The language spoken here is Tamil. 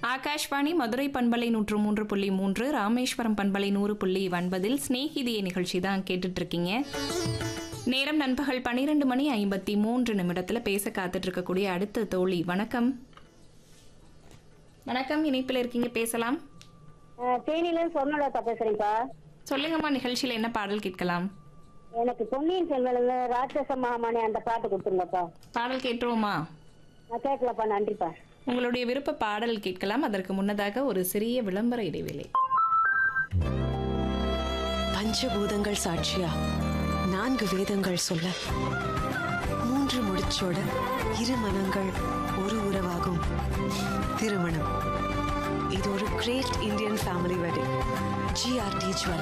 ஆகாஷ்வாணி மதுரை பண்பலை நூற்று மூன்று புள்ளி மூன்று ராமேஸ்வரம் பண்பலை நூறு புள்ளி ஒன்பதில் ஸ்நேகிதிய நிகழ்ச்சி தான் கேட்டுட்டு இருக்கீங்க நேரம் நண்பகல் பன்னிரெண்டு மணி ஐம்பத்தி மூன்று நிமிடத்துல பேச காத்துட்டு இருக்கக்கூடிய அடுத்த தோழி வணக்கம் வணக்கம் இணைப்பில் இருக்கீங்க பேசலாம் தேனியில சொர்ணலதா பேசுறேன்ப்பா சொல்லுங்கம்மா நிகழ்ச்சியில என்ன பாடல் கேட்கலாம் எனக்கு பொன்னியின் செல்வன்ல ராட்சச மகாமணி அந்த பாட்டு கொடுத்துருங்கப்பா பாடல் கேட்டுருவோமா நான் கேட்கலப்பா நன்றிப்பா உங்களுடைய விருப்ப பாடல் கேட்கலாம் அதற்கு முன்னதாக ஒரு சிறிய விளம்பர இடைவேளை பஞ்சபூதங்கள் சாட்சியா நான்கு வேதங்கள் சொல்ல மூன்று முடிச்சோட இரு மனங்கள் ஒரு உறவாகும் திருமணம் இது ஒரு great Indian family wedding GRT jewel